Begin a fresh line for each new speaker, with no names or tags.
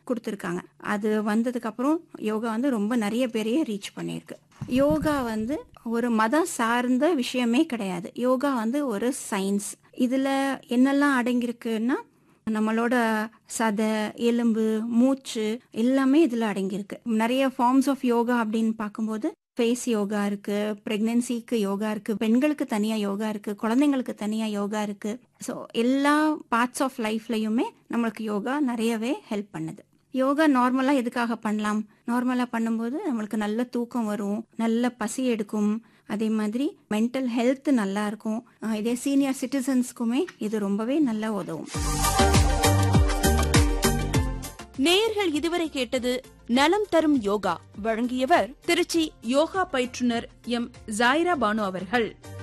கொடுத்துருக்காங்க அது வந்ததுக்கு அப்புறம் யோகா வந்து ரொம்ப நிறைய பேரையே ரீச் பண்ணியிருக்கு யோகா வந்து ஒரு மதம் சார்ந்த விஷயமே கிடையாது யோகா வந்து ஒரு சயின்ஸ் இதுல என்னெல்லாம் அடங்கியிருக்குன்னா நம்மளோட சதை எலும்பு மூச்சு எல்லாமே இதுல அடங்கியிருக்கு நிறைய ஃபார்ம்ஸ் ஆஃப் யோகா அப்படின்னு பார்க்கும்போது ஃபேஸ் யோகா இருக்கு பிரெக்னன்சிக்கு யோகா இருக்கு பெண்களுக்கு தனியா யோகா இருக்கு குழந்தைங்களுக்கு தனியா யோகா இருக்கு ஸோ எல்லா பார்ட்ஸ் ஆஃப் லைஃப்லயுமே நம்மளுக்கு யோகா நிறையவே ஹெல்ப் பண்ணுது யோகா நார்மலா எதுக்காக பண்ணலாம் நார்மலா பண்ணும்போது நம்மளுக்கு நல்ல தூக்கம் வரும் நல்ல பசி எடுக்கும் அதே மாதிரி மென்டல் ஹெல்த் நல்லா இருக்கும் அஹ் இதே சீனியர் சிட்டிசன்ஸ்க்குமே இது ரொம்பவே நல்லா உதவும்
நேயர்கள் இதுவரை கேட்டது நலம் தரும் யோகா வழங்கியவர் திருச்சி யோகா பயிற்றுனர் எம் ஜாயிரா பானு அவர்கள்